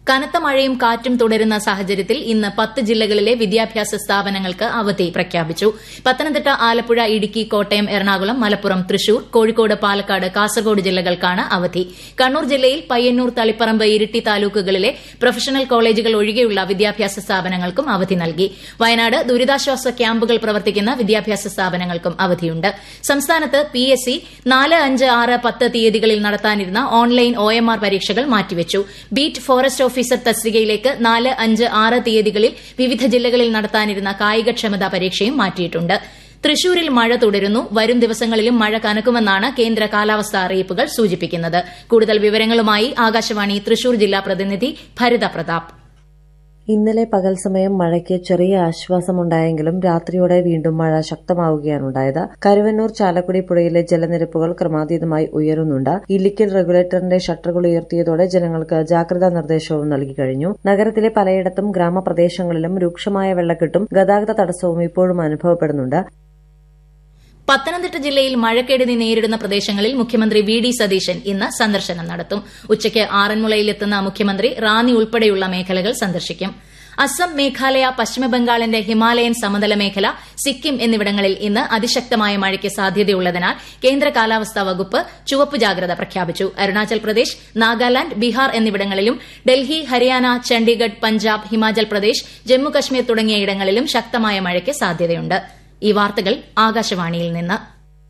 കനത്ത മഴയും കാറ്റും തുടരുന്ന സാഹചര്യത്തിൽ ഇന്ന് പത്ത് ജില്ലകളിലെ വിദ്യാഭ്യാസ സ്ഥാപനങ്ങൾക്ക് അവധി പ്രഖ്യാപിച്ചു പത്തനംതിട്ട ആലപ്പുഴ ഇടുക്കി കോട്ടയം എറണാകുളം മലപ്പുറം തൃശൂർ കോഴിക്കോട് പാലക്കാട് കാസർഗോഡ് ജില്ലകൾക്കാണ് അവധി കണ്ണൂർ ജില്ലയിൽ പയ്യന്നൂർ തളിപ്പറമ്പ് ഇരിട്ടി താലൂക്കുകളിലെ പ്രൊഫഷണൽ കോളേജുകൾ ഒഴികെയുള്ള വിദ്യാഭ്യാസ സ്ഥാപനങ്ങൾക്കും അവധി നൽകി വയനാട് ദുരിതാശ്വാസ ക്യാമ്പുകൾ പ്രവർത്തിക്കുന്ന വിദ്യാഭ്യാസ സ്ഥാപനങ്ങൾക്കും അവധിയുണ്ട് സംസ്ഥാനത്ത് പി എസ് സി നാല് അഞ്ച് ആറ് പത്ത് തീയതികളിൽ നടത്താനിരുന്ന ഓൺലൈൻ ഒ എം ആർ പരീക്ഷകൾ മാറ്റിവച്ചു ബീറ്റ് ഫോറസ്റ്റ് ഓഫീസർ തസ്തികയിലേക്ക് നാല് അഞ്ച് ആറ് തീയതികളിൽ വിവിധ ജില്ലകളിൽ നടത്താനിരുന്ന കായികക്ഷമതാ പരീക്ഷയും മാറ്റിയിട്ടുണ്ട് തൃശൂരിൽ മഴ തുടരുന്നു വരും ദിവസങ്ങളിലും മഴ കനക്കുമെന്നാണ് കേന്ദ്ര കാലാവസ്ഥാ അറിയിപ്പുകൾ സൂചിപ്പിക്കുന്നത് കൂടുതൽ വിവരങ്ങളുമായി ആകാശവാണി തൃശൂർ ജില്ലാ പ്രതിനിധി ഭരിത പ്രതാപ് ഇന്നലെ പകൽ സമയം മഴയ്ക്ക് ചെറിയ ആശ്വാസമുണ്ടായെങ്കിലും രാത്രിയോടെ വീണ്ടും മഴ ശക്തമാവുകയാണുണ്ടായത് കരുവന്നൂർ ചാലക്കുടി പുഴയിലെ ജലനിരപ്പുകൾ ക്രമാതീതമായി ഉയരുന്നുണ്ട് ഇല്ലിക്കൽ റെഗുലേറ്ററിന്റെ ഷട്ടറുകൾ ഉയർത്തിയതോടെ ജനങ്ങൾക്ക് ജാഗ്രതാ നിർദ്ദേശവും നൽകി കഴിഞ്ഞു നഗരത്തിലെ പലയിടത്തും ഗ്രാമപ്രദേശങ്ങളിലും രൂക്ഷമായ വെള്ളക്കെട്ടും ഗതാഗത തടസ്സവും ഇപ്പോഴും അനുഭവപ്പെടുന്നുണ്ട് പത്തനംതിട്ട ജില്ലയിൽ മഴക്കെടുതി നേരിടുന്ന പ്രദേശങ്ങളിൽ മുഖ്യമന്ത്രി വി ഡി സതീശൻ ഇന്ന് സന്ദർശനം നടത്തും ഉച്ചയ്ക്ക് ആറന്മുളയിലെത്തുന്ന മുഖ്യമന്ത്രി റാന്നി ഉൾപ്പെടെയുള്ള മേഖലകൾ സന്ദർശിക്കും അസം മേഘാലയ പശ്ചിമബംഗാളിന്റെ ഹിമാലയൻ സമതല മേഖല സിക്കിം എന്നിവിടങ്ങളിൽ ഇന്ന് അതിശക്തമായ മഴയ്ക്ക് സാധ്യതയുള്ളതിനാൽ കേന്ദ്ര കാലാവസ്ഥാ വകുപ്പ് ചുവപ്പ് ജാഗ്രത പ്രഖ്യാപിച്ചു അരുണാചൽ പ്രദേശ് നാഗാലാന്റ് ബീഹാർ എന്നിവിടങ്ങളിലും ഡൽഹി ഹരിയാന ചണ്ഡീഗഡ് പഞ്ചാബ് ഹിമാചൽ പ്രദേശ് ജമ്മുകശ്മീർ തുടങ്ങിയ ഇടങ്ങളിലും ശക്തമായ മഴയ്ക്ക് സാധ്യതയുണ്ട് ഈ വാർത്തകൾ ആകാശവാണിയിൽ നിന്ന്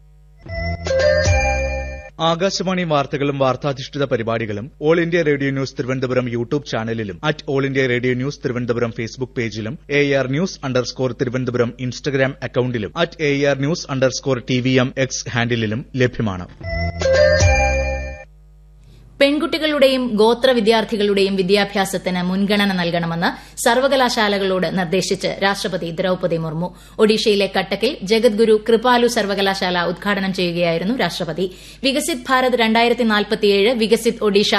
ആകാശവാണി വാർത്തകളും വാർത്താധിഷ്ഠിത പരിപാടികളും all India radio news Thiruvananthapuram YouTube ചാനലിലും at all India radio news Thiruvananthapuram Facebook പേജിലും A R news underscore Thiruvananthapuram Instagram അക്കൌണ്ടിലും at A R news underscore T V M X ഹാൻഡിലും ലഭ്യമാണ് പെൺകുട്ടികളുടെയും ഗോത്ര വിദ്യാർത്ഥികളുടെയും വിദ്യാഭ്യാസത്തിന് മുൻഗണന നൽകണമെന്ന് സർവകലാശാലകളോട് നിർദ്ദേശിച്ച് രാഷ്ട്രപതി ദ്രൌപതി മുർമു ഒഡീഷയിലെ കട്ടക്കിൽ ജഗദ്ഗുരു കൃപാലു സർവകലാശാല ഉദ്ഘാടനം ചെയ്യുകയായിരുന്നു രാഷ്ട്രപതി വികസിത് ഭാരത് വികസിത് ഒഡീഷ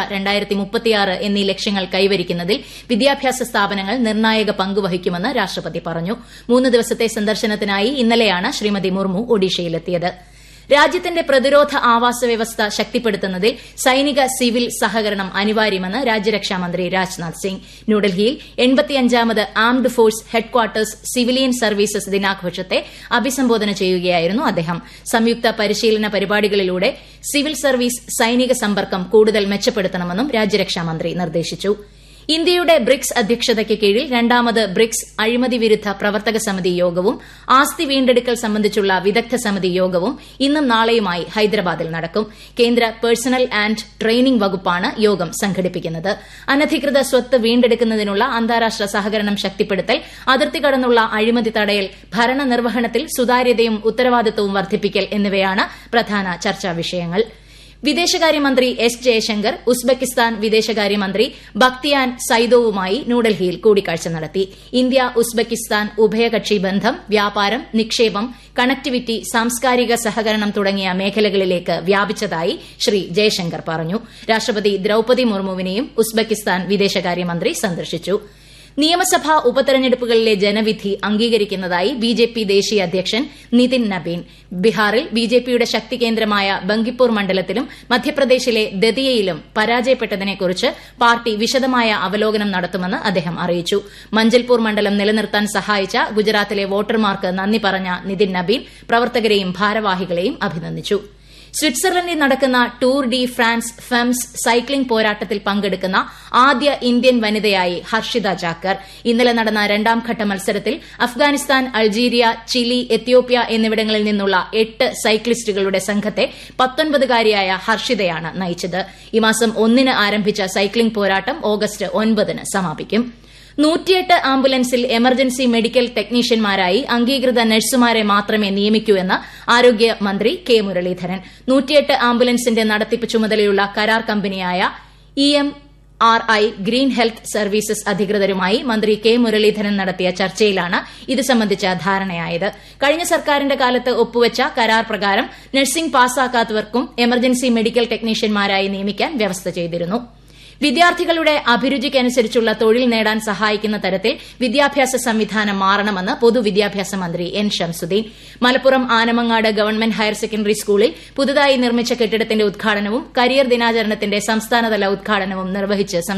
എന്നീ ലക്ഷ്യങ്ങൾ കൈവരിക്കുന്നതിൽ വിദ്യാഭ്യാസ സ്ഥാപനങ്ങൾ നിർണായക പങ്കുവഹിക്കുമെന്ന് രാഷ്ട്രപതി പറഞ്ഞു മൂന്ന് ദിവസത്തെ സന്ദർശനത്തിനായി ഇന്നലെയാണ് ശ്രീമതി മുർമു ഒഡീഷയിലെത്തിയത് രാജ്യത്തിന്റെ പ്രതിരോധ ആവാസ വ്യവസ്ഥ ശക്തിപ്പെടുത്തുന്നതിൽ സൈനിക സിവിൽ സഹകരണം അനിവാര്യമെന്ന് രാജ്യരക്ഷാമന്ത്രി രാജ്നാഥ് സിംഗ് ന്യൂഡൽഹിയിൽ എൺപത്തിയഞ്ചാമത് armed force headquarters civilian services ദിനാഘോഷത്തെ അഭിസംബോധന ചെയ്യുകയായിരുന്നു അദ്ദേഹം സംയുക്ത പരിശീലന പരിപാടികളിലൂടെ സിവിൽ സർവീസ് സൈനിക സമ്പർക്കം കൂടുതൽ മെച്ചപ്പെടുത്തണമെന്നും രാജ്യരക്ഷാമന്ത്രി നിർദ്ദേശിച്ചു ഇന്ത്യയുടെ ബ്രിക്സ് അധ്യക്ഷതയ്ക്ക് കീഴിൽ രണ്ടാമത് ബ്രിക്സ് അഴിമതി വിരുദ്ധ പ്രവർത്തക സമിതി യോഗവും ആസ്തി വീണ്ടെടുക്കൽ സംബന്ധിച്ചുള്ള വിദഗ്ധ സമിതി യോഗവും ഇന്നും നാളെയുമായി ഹൈദരാബാദിൽ നടക്കും കേന്ദ്ര പേഴ്സണൽ ആന്റ് ട്രെയിനിംഗ് വകുപ്പാണ് യോഗം സംഘടിപ്പിക്കുന്നത് അനധികൃത സ്വത്ത് വീണ്ടെടുക്കുന്നതിനുള്ള അന്താരാഷ്ട്ര സഹകരണം ശക്തിപ്പെടുത്തൽ അതിർത്തി കടന്നുള്ള അഴിമതി തടയൽ ഭരണനിർവഹണത്തിൽ സുതാര്യതയും ഉത്തരവാദിത്തവും വർദ്ധിപ്പിക്കൽ എന്നിവയാണ് പ്രധാന ചർച്ചാ വിഷയങ്ങൾ വിദേശകാര്യമന്ത്രി എസ് ജയശങ്കർ ഉസ്ബെക്കിസ്ഥാൻ വിദേശകാര്യമന്ത്രി ബക്തിയാൻ സൈദോവുമായി ന്യൂഡൽഹിയിൽ കൂടിക്കാഴ്ച നടത്തി ഇന്ത്യ ഉസ്ബെക്കിസ്ഥാൻ ഉഭയകക്ഷി ബന്ധം വ്യാപാരം നിക്ഷേപം കണക്ടിവിറ്റി സാംസ്കാരിക സഹകരണം തുടങ്ങിയ മേഖലകളിലേക്ക് വ്യാപിച്ചതായി ശ്രീ ജയശങ്കർ പറഞ്ഞു രാഷ്ട്രപതി ദ്രൌപതി മുർമുവിനെയും ഉസ്ബെക്കിസ്ഥാൻ വിദേശകാര്യമന്ത്രി സന്ദർശിച്ചു നിയമസഭാ ഉപതെരഞ്ഞെടുപ്പുകളിലെ ജനവിധി അംഗീകരിക്കുന്നതായി ബിജെപി ദേശീയ അധ്യക്ഷൻ നിതിൻ നബീൻ ബീഹാറിൽ ബിജെപിയുടെ ശക്തി കേന്ദ്രമായ ബങ്കിപ്പൂർ മണ്ഡലത്തിലും മധ്യപ്രദേശിലെ ദതിയയിലും പരാജയപ്പെട്ടതിനെക്കുറിച്ച് പാർട്ടി വിശദമായ അവലോകനം നടത്തുമെന്ന് അദ്ദേഹം അറിയിച്ചു മഞ്ചൽപൂർ മണ്ഡലം നിലനിർത്താൻ സഹായിച്ച ഗുജറാത്തിലെ വോട്ടർമാർക്ക് നന്ദി പറഞ്ഞ നിതിൻ നബീൻ പ്രവർത്തകരെയും ഭാരവാഹികളെയും അഭിനന്ദിച്ചു സ്വിറ്റ്സർലൻഡിൽ നടക്കുന്ന tour de France femmes cycling പോരാട്ടത്തിൽ പങ്കെടുക്കുന്ന ആദ്യ ഇന്ത്യൻ വനിതയായി ഹർഷിത ജാക്കർ ഇന്നലെ നടന്ന രണ്ടാംഘട്ട മത്സരത്തിൽ അഫ്ഗാനിസ്ഥാൻ അൾജീരിയ ചിലി എത്യോപ്യ എന്നിവിടങ്ങളിൽ നിന്നുള്ള എട്ട് സൈക്ലിസ്റ്റുകളുടെ സംഘത്തെ പത്തൊൻപതുകാരിയായ ഹർഷിതയാണ് നയിച്ചത് ഈ മാസം ഒന്നിന് ആരംഭിച്ച സൈക്ലിംഗ് പോരാട്ടം ഓഗസ്റ്റ് ഒൻപതിന് സമാപിക്കും നൂറ്റിയെട്ട് ആംബുലൻസിൽ എമർജൻസി മെഡിക്കൽ ടെക്നീഷ്യന്മാരായി അംഗീകൃത നഴ്സുമാരെ മാത്രമേ നിയമിക്കൂ എന്ന് ആരോഗ്യമന്ത്രി കെ മുരളീധരൻ നൂറ്റിയെട്ട് ആംബുലൻസിന്റെ നടത്തിപ്പ് ചുമതലയുള്ള കരാർ കമ്പനിയായ E M R I green health services അധികൃതരുമായി മന്ത്രി കെ മുരളീധരൻ നടത്തിയ ചർച്ചയിലാണ് ഇത് സംബന്ധിച്ച ധാരണയായത് കഴിഞ്ഞ സർക്കാരിന്റെ കാലത്ത് ഒപ്പുവച്ച കരാർ പ്രകാരം നഴ്സിംഗ് പാസ്സാക്കാത്തവർക്കും എമർജൻസി മെഡിക്കൽ ടെക്നീഷ്യന്മാരായി നിയമിക്കാൻ വ്യവസ്ഥ ചെയ്തിരുന്നു വിദ്യാർത്ഥികളുടെ അഭിരുചിക്കനുസരിച്ചുള്ള തൊഴിൽ നേടാൻ സഹായിക്കുന്ന തരത്തിൽ വിദ്യാഭ്യാസ സംവിധാനം മാറണമെന്ന് പൊതുവിദ്യാഭ്യാസ മന്ത്രി N Shamsuddin Malappuram Anamangad government higher secondary സ്കൂളിൽ പുതുതായി നിർമ്മിച്ച കെട്ടിടത്തിന്റെ ഉദ്ഘാടനവും കരിയർ ദിനാചരണത്തിന്റെ സംസ്ഥാനതല ഉദ്ഘാടനവും നിർവഹിച്ച്